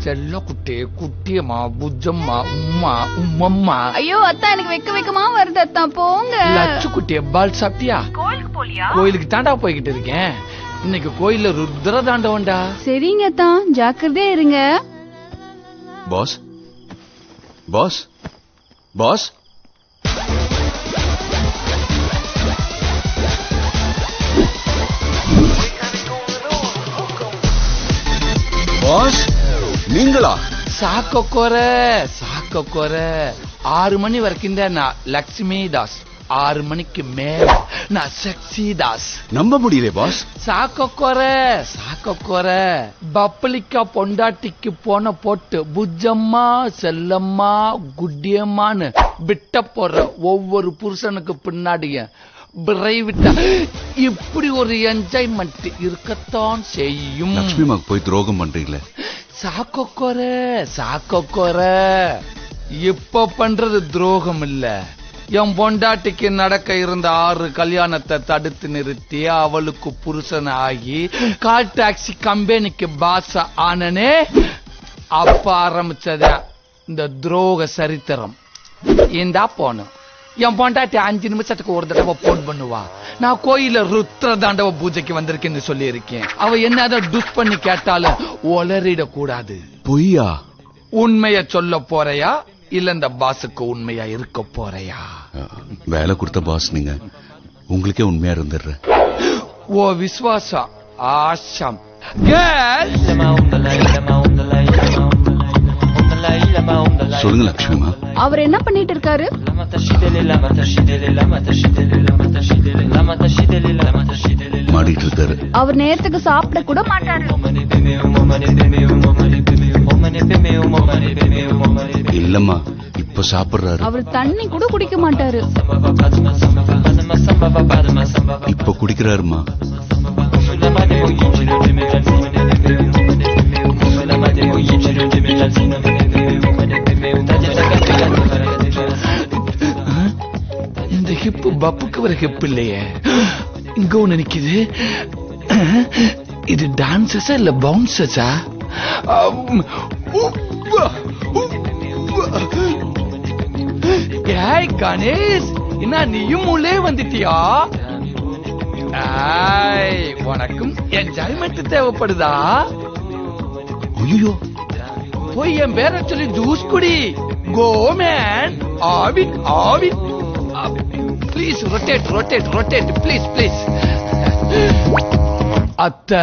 செல்ல குட்டி குட்டியம்மா புஜம்மா உம்மா உம்மம்மா ஐயோ அத்தா எனக்கு வெக்க வெக்கமா வருது அத்தா போங்க லட்சு குட்டி பால் சாப்பிட்டியா கோயிலுக்கு தாண்டா போய்கிட்டு இருக்கேன் இன்னைக்கு கோயில்ல ருத்ர தாண்டவன்டா சரிங்க அத்தா ஜாக்கிரதையா இருங்க பாஸ் பாஸ் பாஸ் பாஸ் நீங்களா ಸಾಕೋಕೋರ ಸಾಕೋಕೋರ ஆறு மணி வரைக்கும் தான் நான் லக்ஷ்மி தாஸ் ஆறு மணிக்கு மேல நான் சக்தி தாஸ் நம்ப முடியல பாஸ் சாக்கொக்கொர சாக்கொக்கொர பப்பளிக்கா பொண்டாட்டிக்கு போன போட்டு புஜம்மா செல்லம்மா குட்டியம்மான்னு விட்ட போற ஒவ்வொரு புருஷனுக்கு பின்னாடிய பிறை விட்டா இப்படி ஒரு என்ஜாய்மெண்ட் இருக்கத்தான் செய்யும் லக்ஷ்மிமாக்கு போய் துரோகம் பண்றீங்களே சாக்கொக்கொர சாக்கொக்கொர இப்ப பண்றது துரோகம் இல்ல என் பொண்டாட்டிக்கு நடக்க இருந்த ஆறு கல்யாணத்தை தடுத்து நிறுத்தி அவளுக்கு புருஷன் ஆகி கால் டாக்ஸி கம்பெனிக்கு பாஸ் ஆனனே அப்ப ஆரம்பிச்சத இந்த துரோக சரித்திரம் இந்தா போனும் என் பொண்டாட்டி அஞ்சு நிமிஷத்துக்கு ஒரு தடவை போன் பண்ணுவா நான் கோயில ருத்ர தாண்டவ பூஜைக்கு வந்திருக்கேன்னு சொல்லி இருக்கேன் அவ என்னதான் டுஸ் பண்ணி கேட்டாலும் ஒளரிட கூடாது பொய்யா உண்மைய சொல்ல போறையா இல்ல இந்த பாஸுக்கு உண்மையா இருக்க போறையா அஹ், வேலை கொடுத்த பாஸ் நீங்க உங்களுக்கே உண்மையா இருந்துடுறேன் ஓ விஸ்வாசம் ஆஷம் கேர்ள் சொல்லுங்க லக்ஷ்மிமா அவர் என்ன பண்ணிட்டு இருக்காரு மாடிட்டு இருக்காரு அவர் நேரத்துக்கு சாப்பிட கூட மாட்டாரு இல்லம்மா இப்ப சாப்பிடுறாரு அவர் தண்ணி கூட குடிக்க மாட்டாரு இப்ப குடிக்கிறாருமா இந்த ஹிப்பு பப்புக்கு வர ஹிப் இல்லையே இங்க ஒண்ணு நிக்குது இது டான்சஸா இல்ல பவுன்சஸா ஏய் கணேஷ் என்ன நீயும் உள்ளே வந்துட்டியா ஏய் உனக்கும் என்ஜாய்மெண்ட் தேவைப்படுதா ஐயோ போய் என் பேரை சொல்லி ஜூஸ் குடி go man Aavin Aavin please rotate rotate rotate please please அத்த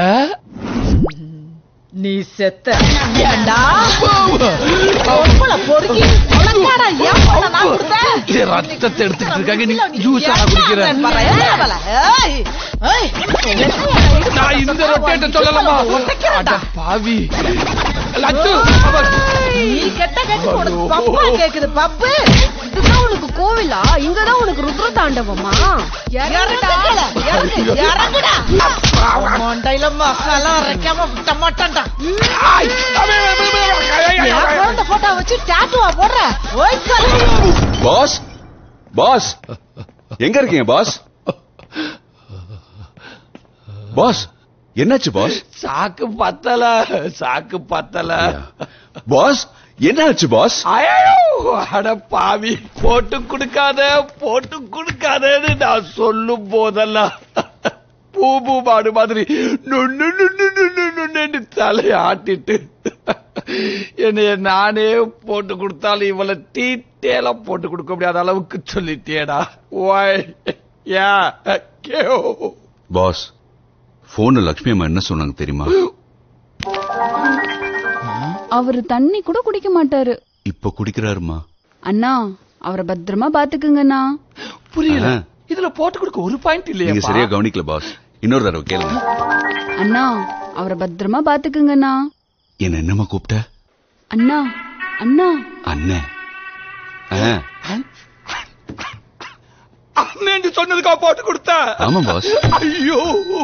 நீ செத்த ஏண்டா பொம்பளை பொறுக்கி உனக்காடா ஏன் பொண்ணை நான் கொடுத்தேன்? இது ரத்தத்தை எடுத்துக்கிட்டு இருக்காங்க நீ நீ ஜூஸ் ஏன் குடிக்கிற பாரு, ஏன் பாரு, ஏய், ஏய், என்னையா இது நான் இந்த ரொட்டேட்ட சொல்லலாமா உடைக்கிறேன்டா. அட பாவி லட்டு அவ- நீ கெட்ட கேட்டு உனக்கு பப்பா கேக்குது பப்பு இதுதான் உனக்கு கோவிலா இங்கதான் உனக்கு ருத்ர தாண்டவமா இறங்குடா இறங்கு இறங்குடா மண்டையில மசாலா அரைக்காம விட்ட மாட்டான்டா ஆய், அவே, அவே, அவே, அவே, அவே, என் அவே. குழந்தை போட்டோ வச்சு டாட்டுவா போடுற ஓய் கலு. பாஸ் பாஸ் எங்க இருக்கீங்க பாஸ் பாஸ் என்னாச்சு பாஸ் சாக்கு பத்தல சாக்கு பத்தல பாஸ் என்னாச்சு பாஸ் ஐயோ அட பாவி போட்டு கொடுக்காத போட்டு கொடுக்காதன்னு நான் சொல்லும் போதெல்லாம் பூபு மாடு மாதிரி நுண்ணு நுண்ணு நுண்ணு நுண்ணுன்னு தலையை ஆட்டிட்டு என்னைய நானே போட்டு கொடுத்தாலும் இவளை டீட்டெயிலா போட்டு கொடுக்க முடியாத அளவுக்கு சொல்லிட்டேடா ஒய் யா கேஓ பாஸ் போன்ல லக்ஷ்மி அம்மா என்ன சொன்னாங்க தெரியுமா அவர் தண்ணி கூட குடிக்க மாட்டாரு இப்ப குடிக்கிறாருமா அண்ணா அவரை பத்திரமா பாத்துக்குங்கண்ணா புரியல ஆ. இதுல போட்டு கொடுக்க ஒரு பாயிண்ட் நீங்க இல்லையா சரியா கவனிக்கல பாஸ் இன்னொரு தடவை கேளுங்க அண்ணா அவரை பத்திரமா பாத்துக்குங்கண்ணா என்ன என்னம்மா கூப்பிட்ட அண்ணா அண்ணா அண்ணே ஆ, அண்ணன் சொன்னதுக்கா போட்டு கொடுத்த ஆமா பாஸ் ஐயோ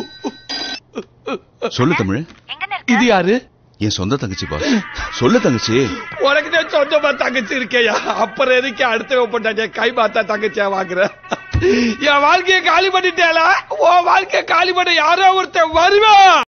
சொல்லு தமிழ் இது யாரு என் சொந்த தங்கச்சி பாஸ் சொல்லு தங்கச்சி உனக்கு தான் சொந்தமா தங்கச்சி இருக்கையா அப்புறம் எதுக்கு அடுத்த பொண்டாட்டிய கை மாத்தா தங்கச்சியா வாங்குற என் வாழ்க்கைய காலி பண்ணிட்டேல உன் வாழ்க்கைய காலி பண்ண யாரோ ஒருத்தன் வருவான்